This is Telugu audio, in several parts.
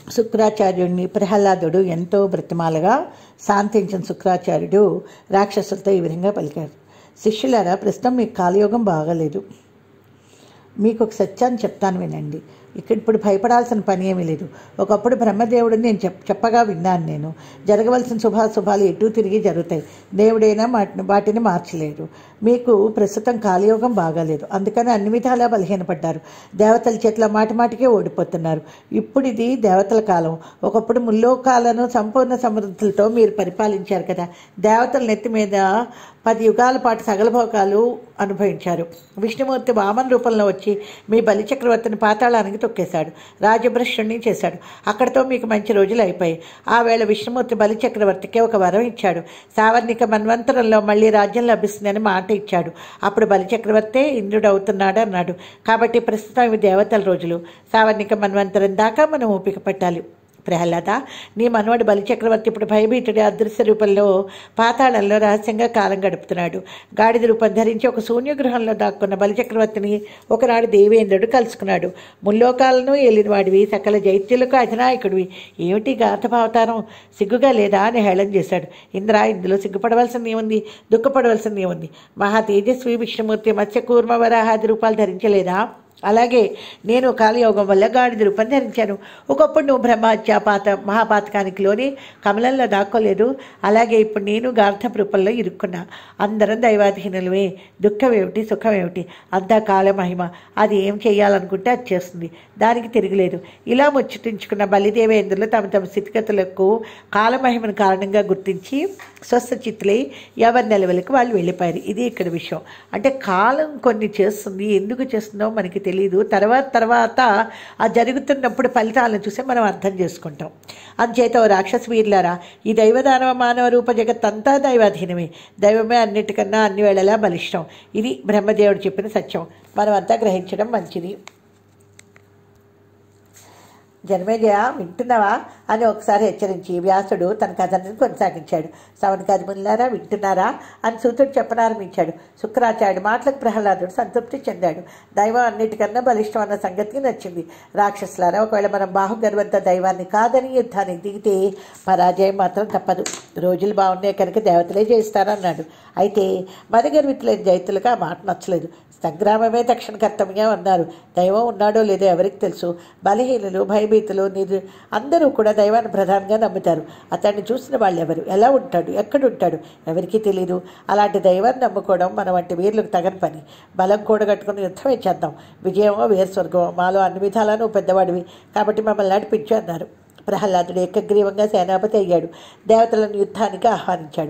శుక్రాచార్యుడిని ప్రహ్లాదుడు ఎంతో బ్రతిమాలగా శాంతించిన శుక్రాచార్యుడు రాక్షసులతో ఈ విధంగా పలికాడు శిష్యులారా ప్రస్తుతం మీకు కాలయోగం బాగలేదు మీకు ఒక సత్యాన్ని చెప్తాను వినండి ఇక్కడ ఇప్పుడు భయపడాల్సిన పని ఏమీ లేదు ఒకప్పుడు బ్రహ్మదేవుడిని నేను చెప్ చెప్పగా విన్నాను నేను జరగవలసిన శుభాశుభాలు ఎటు తిరిగి జరుగుతాయి దేవుడైనా వాటిని వాటిని మార్చలేరు మీకు ప్రస్తుతం కాలయోగం బాగాలేదు అందుకని అన్ని విధాలా బలహీనపడ్డారు దేవతల చేతిలో మాటి మాటికే ఓడిపోతున్నారు ఇప్పుడు ఇది దేవతల కాలం ఒకప్పుడు ముల్లోకాలను సంపూర్ణ సమృద్ధులతో మీరు పరిపాలించారు కదా దేవతల నెత్తి మీద పది యుగాల పాటు సగలభోగాలు అనుభవించారు విష్ణుమూర్తి వామన రూపంలో వచ్చి మీ బలిచక్రవర్తిని పాతాళానికి తొక్కేశాడు రాజభ్రష్టుణ్ణి చేశాడు అక్కడితో మీకు మంచి రోజులు అయిపోయాయి ఆ వేళ విష్ణుమూర్తి బలిచక్రవర్తికి ఒక వరం ఇచ్చాడు సావర్ణిక మన్వంతరంలో మళ్ళీ రాజ్యం లభిస్తుందని మాట ఇచ్చాడు అప్పుడు బలిచక్రవర్తే ఇంద్రుడు అవుతున్నాడు అన్నాడు కాబట్టి ప్రస్తుతం ఇవి దేవతల రోజులు సావర్ణిక మన్వంతరం దాకా మనం ఓపిక పట్టాలి ప్రహ్లాద నీ మనవడు బలిచక్రవర్తి ఇప్పుడు భయభీతుడి అదృశ్య రూపంలో పాతాళంలో రహస్యంగా కాలం గడుపుతున్నాడు గాడిద రూపం ధరించి ఒక శూన్యగృహంలో దాక్కున్న బలిచక్రవర్తిని ఒకనాడు దేవేంద్రుడు కలుసుకున్నాడు ముల్లోకాలను ఏలినవాడివి సకల జైత్యులకు అధినాయకుడివి ఏమిటి గాథభావతారం సిగ్గుగా లేదా అని హేళన చేశాడు ఇంద్ర ఇందులో సిగ్గుపడవలసింది ఏముంది దుఃఖపడవలసింది ఏముంది మహా తేజస్వి విష్ణుమూర్తి మత్స్య కూర్మ వరాహాది రూపాలు ధరించలేదా అలాగే నేను కాలయోగం వల్ల గాడిద రూపం ధరించాను ఒకప్పుడు నువ్వు బ్రహ్మహత్య పాత మహాపాతకానికి లోని కమలంలో దాక్కోలేదు అలాగే ఇప్పుడు నేను గార్ధ రూపంలో ఇరుక్కున్నా అందరం దైవాధీనులమే దుఃఖం ఏమిటి సుఖం ఏమిటి అంతా కాలమహిమ అది ఏం చేయాలనుకుంటే అది చేస్తుంది దానికి తిరగలేదు ఇలా ముచ్చటించుకున్న బలిదేవేంద్రులు తమ తమ స్థితిగతులకు కాలమహిమను కారణంగా గుర్తించి స్వస్థ చిత్తులై ఎవరి నిలవలకు వాళ్ళు వెళ్ళిపోయారు ఇది ఇక్కడ విషయం అంటే కాలం కొన్ని చేస్తుంది ఎందుకు చేస్తుందో మనకి తెలియదు తర్వాత తర్వాత ఆ జరుగుతున్నప్పుడు ఫలితాలను చూసి మనం అర్థం చేసుకుంటాం అందుచేత ఓ రాక్షస వీరులారా ఈ దైవదానవ మానవ రూప జగత్ అంతా దైవాధీనమే దైవమే అన్నిటికన్నా అన్ని వేళలా బలిష్టం ఇది బ్రహ్మదేవుడు చెప్పిన సత్యం మనం అంతా గ్రహించడం మంచిది జన్మేజయ వింటున్నావా అని ఒకసారి హెచ్చరించి వ్యాసుడు తన కథను కొనసాగించాడు సవనకాది ముల్లారా వింటున్నారా అని సూతుడు చెప్పనారంభించాడు శుక్రాచార్యుడి మాటలకు ప్రహ్లాదుడు సంతృప్తి చెందాడు దైవం అన్నిటికన్నా బలిష్టం అన్న సంగతి నచ్చింది రాక్షసులారా ఒకవేళ మనం బాహుగర్వంతో దైవాన్ని కాదని యుద్ధానికి దిగితే పరాజయం మాత్రం తప్పదు రోజులు బాగున్నాయి కనుక దేవతలే జయిస్తారన్నాడు అయితే మదగర్వితులైన జైతులకు ఆ మాట నచ్చలేదు సంగ్రామమే తక్షణ కర్తవ్యం అన్నారు దైవం ఉన్నాడో లేదో ఎవరికి తెలుసు బలహీనులు భయభీతులు నిరు అందరూ కూడా దైవాన్ని ప్రధానంగా నమ్ముతారు అతన్ని చూసిన వాళ్ళు ఎవరు ఎలా ఉంటాడు ఎక్కడ ఉంటాడు ఎవరికీ తెలియదు అలాంటి దైవాన్ని నమ్ముకోవడం మన వంటి వీరులకు తగని పని బలం కూడగట్టుకుని యుద్ధమే చేద్దాం విజయమో వేరు స్వర్గమో మాలో అన్ని విధాలను పెద్దవాడివి కాబట్టి మమ్మల్ని నడిపించు అన్నారు ప్రహ్లాదుడు ఏకగ్రీవంగా సేనాపతి అయ్యాడు దేవతలను యుద్ధానికి ఆహ్వానించాడు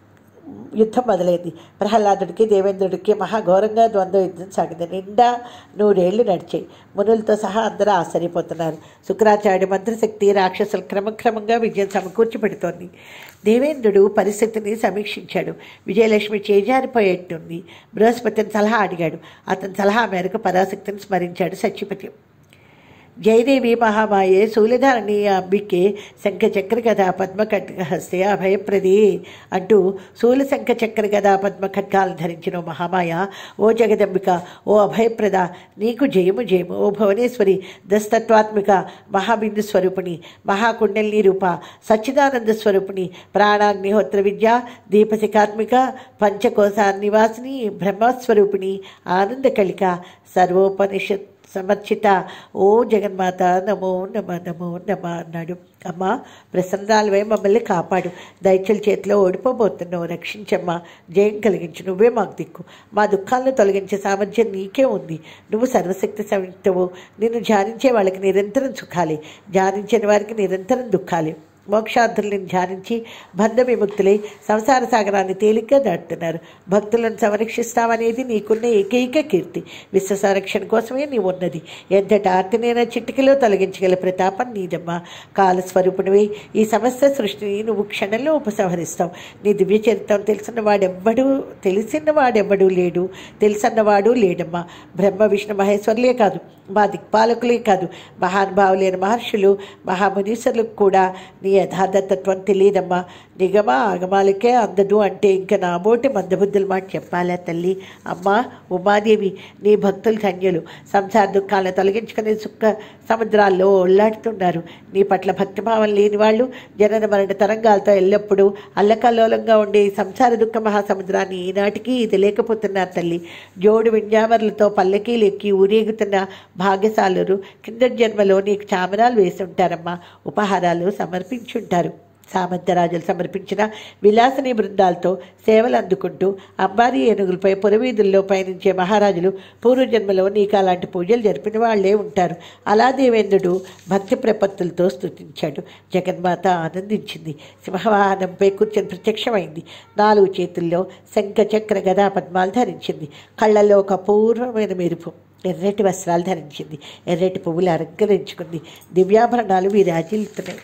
యుద్ధం మొదలైంది ప్రహ్లాదుడికి దేవేంద్రుడికి మహాఘోరంగా ద్వంద్వ యుద్ధం సాగింది నిండా నూరేళ్లు నడిచాయి మునులతో సహా అందరూ ఆశ్చర్యపోతున్నారు శుక్రాచార్యుడి మంత్రశక్తి రాక్షసులు క్రమక్రమంగా విజయం సమకూర్చి పెడుతోంది దేవేంద్రుడు పరిస్థితిని సమీక్షించాడు విజయలక్ష్మి చేజారిపోయేట్టుంది బృహస్పతిని సలహా అడిగాడు అతని సలహా మేరకు పరాశక్తిని స్మరించాడు సత్యపతి జయదేవి మహామాయే శూలధారణి అంబికే శంఖ చక్ర గదా పద్మ ఖడ్గహస్తే అభయప్రదే అంటూ శూల శంఖ చక్ర గదా పద్మ ఖడ్గాలను ధరించిన ఓ మహామాయ ఓ జగదంబిక ఓ అభయప్రద నీకు జయము జయము ఓ భువనేశ్వరి దస్తత్వాత్మిక మహాబిందు స్వరూపిణి మహాకుండలిని రూప సచ్చిదానంద స్వరూపిణి ప్రాణాగ్నిహోత్ర విద్య దీపశిఖాత్మిక పంచకోశ నివాసిని బ్రహ్మస్వరూపిణి ఆనంద కలిక సర్వోపనిషత్ సమర్చిత ఓ జగన్మాత నమో నమ నమో నమ అన్నాడు అమ్మ ప్రసన్నాలవే మమ్మల్ని కాపాడు దైత్యుల చేతిలో ఓడిపోబోతున్నావు రక్షించమ్మా జయం కలిగించు నువ్వే మాకు దిక్కు మా దుఃఖాలను తొలగించే సామర్థ్యం నీకే ఉంది నువ్వు సర్వశక్తి సంయుక్తవు నిన్ను ధ్యానించే వాళ్ళకి నిరంతరం సుఖాలే ధ్యానించని వారికి నిరంతరం దుఃఖాలే మోక్షార్థుల్ని ధ్యానించి బంధ విముక్తులై సంసార సాగరాన్ని తేలిగ్గా దాటుతున్నారు భక్తులను సంరక్షిస్తామనేది నీకున్న ఏకైక కీర్తి విశ్వ సంరక్షణ కోసమే నీవు ఉన్నది ఎంతటి ఆర్తినైనా చిటికలో తొలగించగల ప్రతాపం నీదమ్మా కాలస్వరూపునివై ఈ సమస్త సృష్టిని నువ్వు క్షణంలో ఉపసంహరిస్తావు నీ దివ్య చరిత్రం తెలిసిన వాడెవ్వడూ తెలిసిన వాడెవ్వడూ లేడు తెలిసన్నవాడు లేడమ్మా బ్రహ్మ విష్ణు మహేశ్వర్లే కాదు మా దిక్పాలకులే కాదు మహానుభావులైన మహర్షులు మహామునీశ్వరులకు కూడా నీ నీ యథార్థతత్వం తెలియదమ్మా నిగమ ఆగమాలకే అందదు అంటే ఇంకా నాబోటి మందబుద్ధులు మాట చెప్పాలా తల్లి అమ్మా ఉమాదేవి నీ భక్తులు ధన్యులు సంసార దుఃఖాలను తొలగించుకుని సుఖ సముద్రాల్లో ఒళ్ళాడుతున్నారు నీ పట్ల భక్తిభావం లేని వాళ్ళు జనన మరణ తరంగాలతో ఎల్లప్పుడూ అల్లకల్లోలంగా ఉండే ఈ సంసార దుఃఖ మహాసముద్రాన్ని ఈనాటికి ఇది లేకపోతున్నారు తల్లి జోడు వింజామరులతో పల్లకీలు ఎక్కి ఊరేగుతున్న భాగ్యశాలురు కింద జన్మలో నీకు చామరాలు వేసి ఉంటారమ్మా ఉపహారాలు సమర్పించుంటారు సామంతరాజులు సమర్పించిన విలాసని బృందాలతో సేవలు అందుకుంటూ అంబారీ ఏనుగులపై పురవీధుల్లో పయనించే మహారాజులు పూర్వజన్మలో నీకు అలాంటి పూజలు జరిపిన వాళ్లే ఉంటారు అలా దేవేంద్రుడు భక్తి ప్రపత్తులతో స్తుతించాడు జగన్మాత ఆనందించింది సింహవాహనంపై కూర్చొని ప్రత్యక్షమైంది నాలుగు చేతుల్లో శంఖ చక్ర గదా పద్మాలు ధరించింది కళ్ళల్లో ఒక అపూర్వమైన మెరుపు ఎర్రటి వస్త్రాలు ధరించింది ఎర్రటి పువ్వులు అలంకరించుకుంది దివ్యాభరణాలు విరాజిల్లుతున్నాయి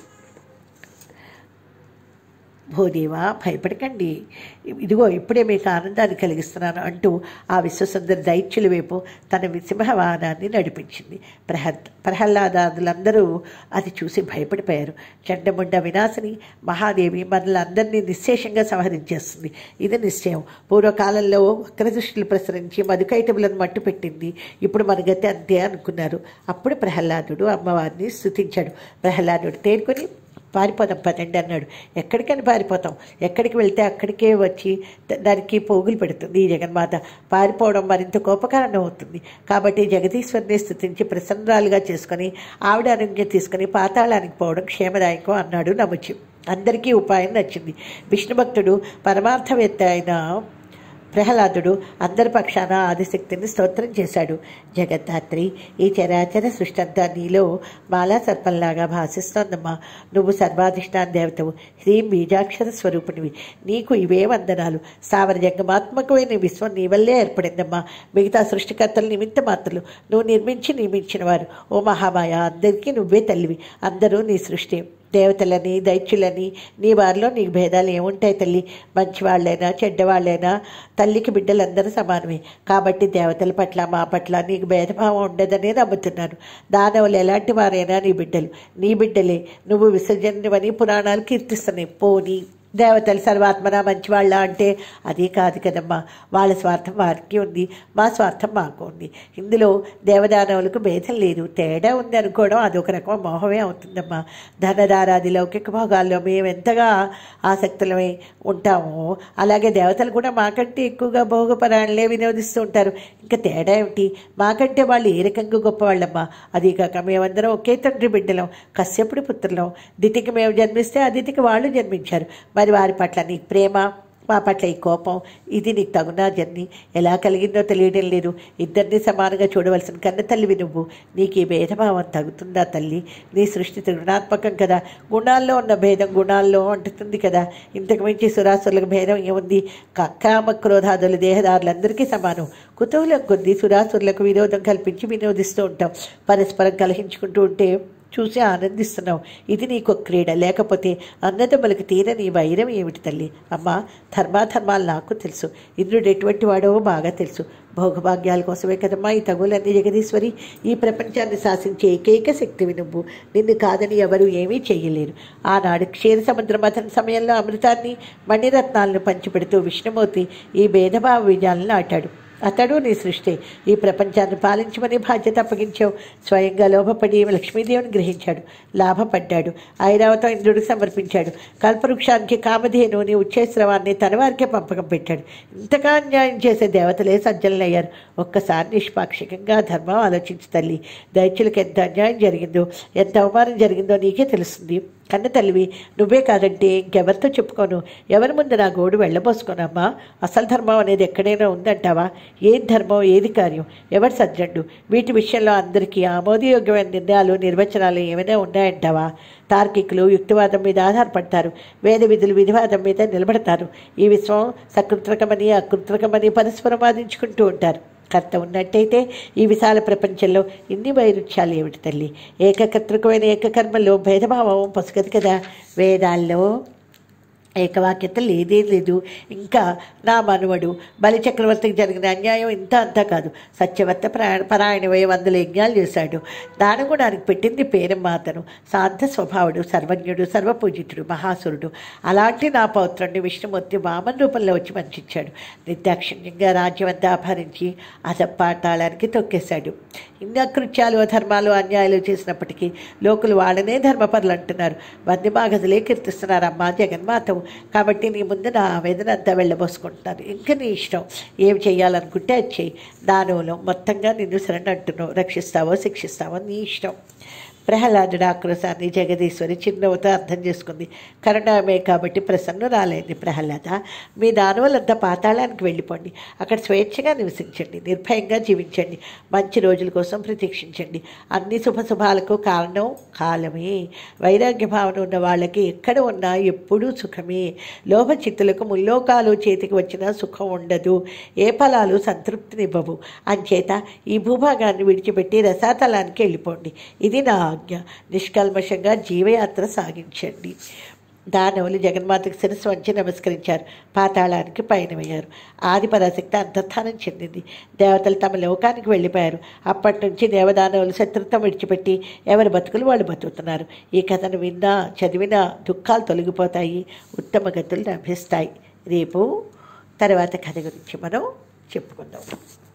భూదేవా భయపడకండి ఇదిగో ఇప్పుడే మీకు ఆనందాన్ని కలిగిస్తున్నాను అంటూ ఆ విశ్వసుందర దైత్యుల వైపు తన సింహవాహనాన్ని నడిపించింది ప్రహ ప్రహ్లాదాదులందరూ అది చూసి భయపడిపోయారు చండముండ వినాశిని మహాదేవి మనలందరినీ నిశ్శేషంగా సంహరించేస్తుంది ఇది నిశ్చయం పూర్వకాలంలో వక్రదృష్టిలు ప్రసరించి మధుకైటములను మట్టు పెట్టింది ఇప్పుడు మన గతి అంతే అనుకున్నారు అప్పుడు ప్రహ్లాదుడు అమ్మవారిని స్తుతించాడు ప్రహ్లాదుడు తేరుకొని పారిపోదాం పదండి అన్నాడు ఎక్కడికని పారిపోతాం ఎక్కడికి వెళ్తే అక్కడికే వచ్చి ద- దానికి పోగులు పెడుతుంది ఈ జగన్మాత పారిపోవడం మరింత కోపకారణం అవుతుంది కాబట్టి జగదీశ్వరిని స్థుతించి ప్రసన్నరాలుగా చేసుకొని ఆవిడ అనుజ్ఞ తీసుకొని పాతాళానికి పోవడం క్షేమదాయకం అన్నాడు నముచి అందరికీ ఉపాయం నచ్చింది విష్ణు భక్తుడు పరమార్థవేత్త అయిన ప్రహ్లాదుడు అందరి పక్షాన ఆదిశక్తిని స్తోత్రం చేశాడు జగద్ధాత్రి ఈ చరాచర సృష్టి అంతా నీలో మాలా సర్పంలాగా భాషిస్తోందమ్మా నువ్వు సర్వాధిష్టాన దేవతవు హ్రీం బీజాక్షర స్వరూపునివి నీకు ఇవే వందనాలు స్థావర జంగమాత్మకమైన విశ్వం నీ వల్లే ఏర్పడిందమ్మా మిగతా సృష్టికర్తలు నిమిత్త మాత్రలు నువ్వు నిర్మించి నియమించిన వారు ఓ మహామాయ అందరికీ నువ్వే తల్లివి అందరూ నీ సృష్టి దేవతలని దైత్యులని నీ వారిలో నీకు భేదాలు ఏముంటాయి తల్లి మంచివాళ్ళైనా చెడ్డవాళ్ళైనా తల్లికి బిడ్డలందరూ సమానమే కాబట్టి దేవతల పట్ల మా పట్ల నీకు భేదభావం ఉండదనే నమ్ముతున్నాను దానవులు ఎలాంటి వారైనా నీ బిడ్డలు నీ బిడ్డలే నువ్వు విసర్జనవని పురాణాలు కీర్తిస్తున్నాయి పోనీ దేవతలు సర్వాత్మన మంచివాళ్ళ అంటే అది కాదు కదమ్మా వాళ్ళ స్వార్థం వారికి ఉంది మా స్వార్థం మాకు ఉంది ఇందులో దేవదానవులకు భేదం లేదు తేడా ఉంది అనుకోవడం అదొక రకం మోహమే అవుతుందమ్మా ధనదారాది లౌకిక భోగాల్లో మేము ఎంతగా ఆసక్తులమై ఉంటామో అలాగే దేవతలు కూడా మాకంటే ఎక్కువగా భోగపరాయణలే వినోదిస్తూ ఉంటారు ఇంకా తేడా ఏమిటి మాకంటే వాళ్ళు ఏ రకంగా గొప్పవాళ్ళమ్మా అది కాక మేమందరం ఒకే తండ్రి బిడ్డలం కశ్యపుడి పుత్రులం దితికి మేము జన్మిస్తే అదితికి వాళ్ళు జన్మించారు మరి వారి పట్ల నీకు ప్రేమ మా పట్ల ఈ కోపం ఇది నీకు తగునా జర్ని ఎలా కలిగిందో తెలియడం లేదు ఇద్దరిని సమానంగా చూడవలసిన కన్న తల్లివి నువ్వు నీకు ఈ భేదభావం తగ్గుతుందా తల్లి నీ సృష్టి త్రిగుణాత్మకం కదా గుణాల్లో ఉన్న భేదం గుణాల్లో అంటుతుంది కదా ఇంతకు మించి సురాసురులకు భేదం ఏముంది క- కామ క్రోధాదులు దేహదారులందరికీ సమానం కుతూహలం కొద్దీ సురాసురులకు విరోధం కల్పించి వినోదిస్తూ ఉంటాం పరస్పరం కలహించుకుంటూ ఉంటే చూసి ఆనందిస్తున్నావు ఇది నీకు ఒక క్రీడ లేకపోతే అన్నదమ్ములకు తీరని వైరం ఏమిటి తల్లి అమ్మా ధర్మాధర్మాలు నాకు తెలుసు ఇంద్రుడు ఎటువంటి వాడో బాగా తెలుసు భోగభాగ్యాల కోసమే కదమ్మా ఈ తగులన్నీ జగదీశ్వరి ఈ ప్రపంచాన్ని శాసించే ఏకైక శక్తివి నువ్వు నిన్ను కాదని ఎవరు ఏమీ చేయలేరు ఆనాడు క్షీర సముద్ర మథన సమయంలో అమృతాన్ని మణిరత్నాలను పంచిపెడుతూ విష్ణుమూర్తి ఈ భేదభావ విజయాలను ఆటాడు అతడు నీ సృష్టి ఈ ప్రపంచాన్ని పాలించమని బాధ్యత అప్పగించావు స్వయంగా లోభపడి లక్ష్మీదేవిని గ్రహించాడు లాభపడ్డాడు ఐరావతం ఇంద్రుడికి సమర్పించాడు కల్పవృక్షానికి కామధేను నీ ఉచ్చేశ్రవాన్ని తన వారికే పంపకం పెట్టాడు ఇంతగా అన్యాయం చేసే దేవతలే సజ్జలయ్యారు ఒక్కసారి నిష్పాక్షికంగా ధర్మం ఆలోచించు తల్లి దైత్యులకు ఎంత అన్యాయం జరిగిందో ఎంత అవమానం జరిగిందో నీకే తెలుస్తుంది కన్న తల్లివి నువ్వే కాదంటే ఇంకెవరితో చెప్పుకోను ఎవరి ముందు నా గోడు వెళ్ళబోసుకోనమ్మా అసలు ధర్మం అనేది ఎక్కడైనా ఉందంటావా ఏది ధర్మం ఏది కార్యం ఎవరు సజ్జండు వీటి విషయంలో అందరికీ ఆమోదయోగ్యమైన నిర్ణయాలు నిర్వచనాలు ఏమైనా ఉన్నాయంటావా తార్కికులు యుక్తివాదం మీద ఆధారపడతారు వేద విధులు విధివాదం మీద నిలబడతారు ఈ విశ్వం సకృత్రకమని అకృత్రకమని పరస్పరం వాదించుకుంటూ ఉంటారు కర్త ఉన్నట్టయితే ఈ విశాల ప్రపంచంలో ఇన్ని వైరుధ్యాలు ఏమిటి తల్లి ఏకకర్తృకమైన ఏకకర్మలో భేదభావం పసుగదు కదా వేదాల్లో ఏకవాక్యత లేదే లేదు ఇంకా నా మనువడు బలి చక్రవర్తికి జరిగిన అన్యాయం ఇంత అంతా కాదు సత్యవర్త ప్రాణ పరాయణమై వందల యజ్ఞాలు చేశాడు దానగుణానికి పెట్టింది పేరమ్మ అతను శాంత స్వభావుడు సర్వజ్ఞుడు సర్వపూజితుడు మహాసురుడు అలాంటి నా పౌత్రుడిని విష్ణుమూర్తి వామన రూపంలో వచ్చి మంచించాడు నిర్దాక్షిణ్యంగా రాజ్యమంతా అపహరించి అసపాతాళానికి తొక్కేశాడు ఇన్ని అకృత్యాలు అధర్మాలు అన్యాయాలు చేసినప్పటికీ లోకులు వాళ్ళనే ధర్మపరులు అంటున్నారు వందిమాగదులే కీర్తిస్తున్నారు అమ్మా జగన్మాతవు కాబట్టి నీ ముందు నా ఆవేదన అంతా వెళ్ళబోసుకుంటున్నాను ఇంకా నీ ఇష్టం ఏం చేయాలనుకుంటే అది చేయి దానిలో మొత్తంగా నిన్ను శరణ్ అంటున్నావు రక్షిస్తావో శిక్షిస్తావో నీ ఇష్టం ప్రహ్లాదుడు ఆక్రోశాన్ని జగదీశ్వరి చిరునవ్వుతో అర్థం చేసుకుంది కరుణామే కాబట్టి ప్రసన్నురాలైంది ప్రహ్లాద మీ దానవులంతా పాతాళానికి వెళ్ళిపోండి అక్కడ స్వేచ్ఛగా నివసించండి నిర్భయంగా జీవించండి మంచి రోజుల కోసం ప్రతీక్షించండి అన్ని శుభశుభాలకు కారణం కాలమే వైరాగ్య భావన ఉన్న వాళ్ళకి ఎక్కడ ఉన్నా ఎప్పుడూ సుఖమే లోభచిత్తులకు ముల్లోకాలు చేతికి వచ్చినా సుఖం ఉండదు ఏ ఫలాలు సంతృప్తినివ్వవు అంచేత ఈ భూభాగాన్ని విడిచిపెట్టి రసాతలానికి వెళ్ళిపోండి ఇది నా ఆజ్ఞ నిష్కల్మషంగా జీవయాత్ర సాగించండి దానవులు జగన్మాతకు శిరస్సు వంచి నమస్కరించారు పాతాళానికి పయనమయ్యారు ఆది పరాశక్తి అంతర్ధానం చెందింది దేవతలు తమ లోకానికి వెళ్ళిపోయారు అప్పటి నుంచి దేవదానవులు శత్రుత్వం విడిచిపెట్టి ఎవరి బతుకులు వాళ్ళు బతుకుతున్నారు ఈ కథను విన్నా చదివినా దుఃఖాలు తొలగిపోతాయి ఉత్తమ గతులు లభిస్తాయి రేపు తర్వాత కథ గురించి మనం చెప్పుకుందాం